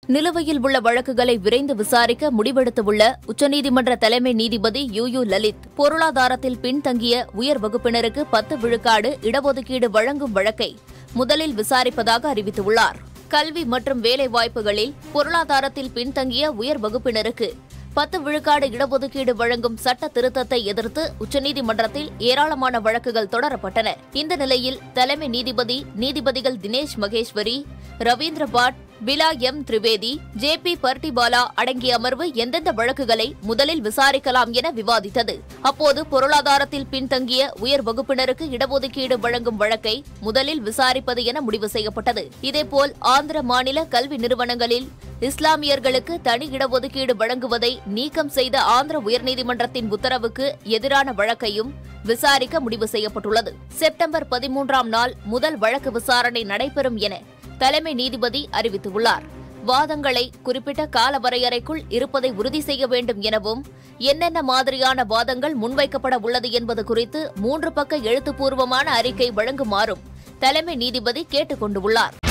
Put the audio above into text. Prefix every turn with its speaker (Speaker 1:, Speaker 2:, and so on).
Speaker 1: நிலுவையில் உள்ள வழக்குகளை விரைந்து விசாரிக்க முடிவெடுத்துள்ள உச்சநீதிமன்ற தலைமை நீதிபதி யு யு லலித் பொருளாதாரத்தில் பின்தங்கிய உயர் வகுப்பினருக்கு பத்து விழுக்காடு இடஒதுக்கீடு வழங்கும் வழக்கை முதலில் விசாரிப்பதாக அறிவித்துள்ளார் கல்வி மற்றும் வேலைவாய்ப்புகளில் பொருளாதாரத்தில் பின்தங்கிய உயர் வகுப்பினருக்கு பத்து விழுக்காடு இடஒதுக்கீடு வழங்கும் சட்ட திருத்தத்தை எதிர்த்து உச்சநீதிமன்றத்தில் ஏராளமான வழக்குகள் தொடரப்பட்டன இந்த நிலையில் தலைமை நீதிபதி நீதிபதிகள் தினேஷ் மகேஸ்வரி ரவீந்திர பாட் பிலா எம் திரிவேதி ஜே பி பர்டிபாலா அடங்கிய அமர்வு எந்தெந்த வழக்குகளை முதலில் விசாரிக்கலாம் என விவாதித்தது அப்போது பொருளாதாரத்தில் பின்தங்கிய உயர் வகுப்பினருக்கு இடஒதுக்கீடு வழங்கும் வழக்கை முதலில் விசாரிப்பது என முடிவு செய்யப்பட்டது இதேபோல் ஆந்திர மாநில கல்வி நிறுவனங்களில் இஸ்லாமியர்களுக்கு தனி இடஒதுக்கீடு வழங்குவதை நீக்கம் செய்த ஆந்திர உயர்நீதிமன்றத்தின் உத்தரவுக்கு எதிரான வழக்கையும் விசாரிக்க முடிவு செய்யப்பட்டுள்ளது செப்டம்பர் பதிமூன்றாம் நாள் முதல் வழக்கு விசாரணை நடைபெறும் என தலைமை நீதிபதி அறிவித்துள்ளார் வாதங்களை குறிப்பிட்ட கால வரையறைக்குள் இருப்பதை உறுதி செய்ய வேண்டும் எனவும் என்னென்ன மாதிரியான வாதங்கள் முன்வைக்கப்பட உள்ளது என்பது குறித்து மூன்று பக்க எழுத்துப்பூர்வமான அறிக்கை வழங்குமாறும் தலைமை நீதிபதி கேட்டுக் கொண்டுள்ளார்